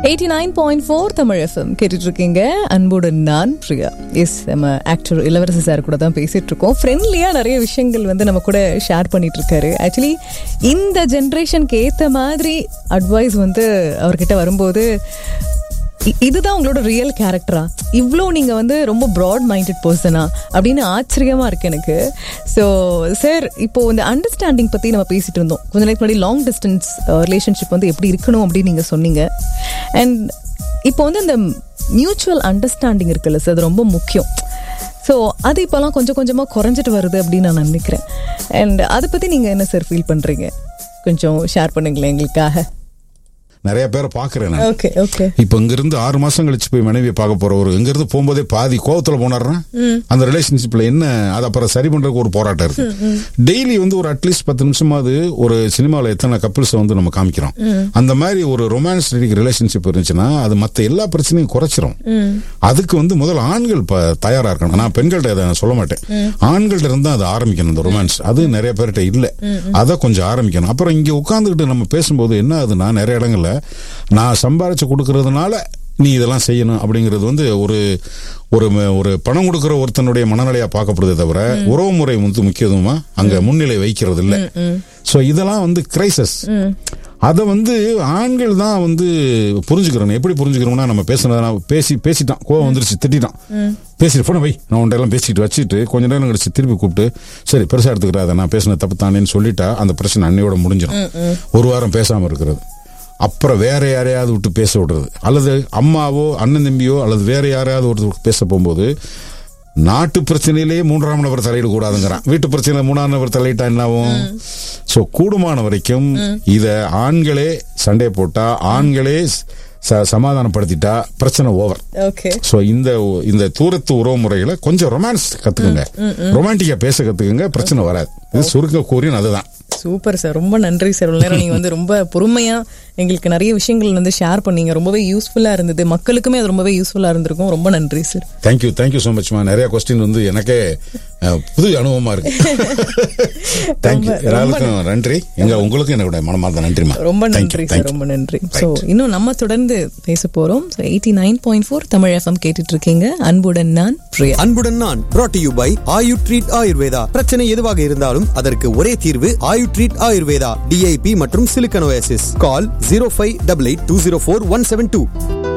Eighty nine point four Tamil FM கேட்டுட்டு இருக்கீங்க அன்புடன் நான் பிரியா எஸ் நம்ம ஆக்டர் இளவரசி சார் கூட தான் பேசிட்டு இருக்கோம் ஃப்ரெண்ட்லியா நிறைய விஷயங்கள் வந்து நம்ம கூட ஷேர் பண்ணிட்டு இருக்காரு ஆக்சுவலி இந்த ஜென்ரேஷனுக்கு ஏத்த மாதிரி அட்வைஸ் வந்து அவர்கிட்ட வரும்போது இ- இதுதான் உங்களோட ரியல் கேரக்டரா இவ்வளோ நீங்க வந்து ரொம்ப ப்ராட் மைண்டட் பர்சனா அப்படின்னு ஆச்சரியமா இருக்கு எனக்கு ஸோ சார் இப்போ இந்த அண்டர்ஸ்டாண்டிங் பத்தி நம்ம பேசிட்டு இருந்தோம் கொஞ்ச நேரத்துக்கு முன்னாடி லாங் டிஸ்டன்ஸ் ரிலேஷன்ஷிப் வந்து எப்படி இருக்கணும் அப்படின்னு நீங்க சொன்னீங்க அண்ட் இப்போ வந்து இந்த மியூச்சுவல் அண்டர்ஸ்டாண்டிங் இருக்குல்ல சார் அது ரொம்ப முக்கியம் ஸோ அது இப்போலாம் கொஞ்சம் கொஞ்சமாக குறைஞ்சிட்டு வருது அப்படின்னு நான் நினைக்கிறேன் அண்ட் அதை பற்றி நீங்கள் என்ன சார் ஃபீல் பண்ணுறீங்க கொஞ்சம் ஷேர் பண்ணுங்களேன் எங்களுக்காக நிறைய பேரை பாக்குறேன் நான் ஓகே ஓகே இப்ப இங்க இருந்து ஆறு மாசம் கழிச்சு போய் மனைவியை பார்க்க போற ஒரு இங்க இருந்து போகும்போதே பாதி கோவத்துல போனாருன்னா அந்த ரிலேஷன்ஷிப்ல என்ன அது அப்புறம் சரி பண்றதுக்கு ஒரு போராட்டம் இருக்கு டெய்லி வந்து ஒரு அட்லீஸ்ட் பத்து நிமிஷமாவது ஒரு சினிமாவில் எத்தனை கப்பிள்ஸ் வந்து நம்ம காமிக்கிறோம் அந்த மாதிரி ஒரு ரொமான்ஸ் ரிலேஷன்ஷிப் இருந்துச்சுன்னா அது மத்த எல்லா பிரச்சனையும் குறைச்சிரும் அதுக்கு வந்து முதல்ல ஆண்கள் ப- தயாரா இருக்கணும் நான் பெண்கள்ட்ட இதை நான் சொல்ல மாட்டேன் ஆண்கள்ட்ட இருந்து அது ஆரம்பிக்கணும் இந்த ரொமான்ஸ் அது நிறைய பேர்கிட்ட இல்ல அதை கொஞ்சம் ஆரம்பிக்கணும் அப்புறம் இங்க உட்கார்ந்துகிட்டு நம்ம பேசும்போது என்ன ஆகுதுன்னா நிறைய இடங்கள்ல நான் சம்பாரிச்சு கொடுக்கறதுனால நீ இதெல்லாம் செய்யணும் அப்படிங்கிறது வந்து ஒரு ஒரு ம- ஒரு பணம் கொடுக்கிற ஒருத்தனுடைய மனநிலையா பார்க்கப்படுதே தவிர உறவு முறை வந்து முக்கியத்துவமா அங்க முன்னிலை வைக்கிறது இல்ல சோ இதெல்லாம் வந்து கிரைசஸ் அதை வந்து ஆண்கள் தான் வந்து புரிஞ்சுக்கிறோம் எப்படி புரிஞ்சுக்கிறோம்னா நம்ம பேசுனதா பேசி பேசிட்டான் கோவம் வந்துருச்சு திட்டிட்டான் பேசிட்டு போன வை நான் உன்ட்ட எல்லாம் பேசிட்டு வச்சுட்டு கொஞ்ச நேரம் கழிச்சு திருப்பி கூப்பிட்டு சரி பெருசா எடுத்துக்கிறாத நான் பேசின தப்பு தானேன்னு சொல்லிட்டா அந்த பிரச்சனை அன்னையோட முடிஞ்சிடும் ஒரு வாரம் பேசாம இருக்கிறது அப்புறம் வேற யாரையாவது விட்டு பேச விடுறது அல்லது அம்மாவோ அண்ணன் தம்பியோ அல்லது வேற யாரையாவது ஒருத்தர் பேச போகும்போது நாட்டு பிரச்சனையிலேயே மூன்றாம் நபர் தலையிட கூடாதுங்கிறான் வீட்டு பிரச்சனையில மூணாம் நபர் தலையிட்டா என்ன ஆகும் சோ கூடுமான வரைக்கும் இத ஆண்களே சண்டை போட்டா ஆண்களே ச- சமாதானப்படுத்திட்டா பிரச்சனை ஓவர் ஓகே சோ இந்த இந்த தூரத்து உறவு முறைகளை கொஞ்சம் ரொமான்ஸ் கத்துக்குங்க ரொமான்டிக்கா பேச கத்துக்குங்க பிரச்சனை வராது இது சுருக்க கூறியும் அதுதான் சூப்பர் சார் ரொம்ப நன்றி சார் இவ்வளவு நேரம் நீங்க வந்து ரொம்ப பொறுமையா எங்களுக்கு நிறைய விஷயங்கள் வந்து ஷேர் பண்ணீங்க ரொம்பவே யூஸ்ஃபுல்லா இருந்தது மக்களுக்குமே அது ரொம்பவே யூஸ்ஃபுல்லா இருந்திருக்கும் ரொம்ப நன்றி சார் தேங்க்யூ தேங்க்யூ ஸோ மச்மா நிறைய கொஸ்டின் வந்து எனக்கே அஹ், புது அனுபவமா இருக்கு தேங்க்யூ ரொம்ப- எல்லாருக்கும் நன்றி எங்க உங்களுக்கும் என்னோட மனமார்ந்த நன்றிமா ரொம்ப Thank you, நன்றி thank சார் you. ரொம்ப நன்றி ஸோ இன்னும் நம்ம தொடர்ந்து பேச போறோம் so eighty nine point four Tamil FM கேட்டுட்டு இருக்கீங்க அன்புடன் நான் பிரியா அன்புடன் நான் brought to you by Ayu treat Ayurveda பிரச்சனை எதுவாக இருந்தாலும் அதற்கு ஒரே தீர்வு ஆயு ட்ரீட் ஆயுர்வேதா டிஐபி மற்றும் silicosis call zero five double eight two zero four one seven two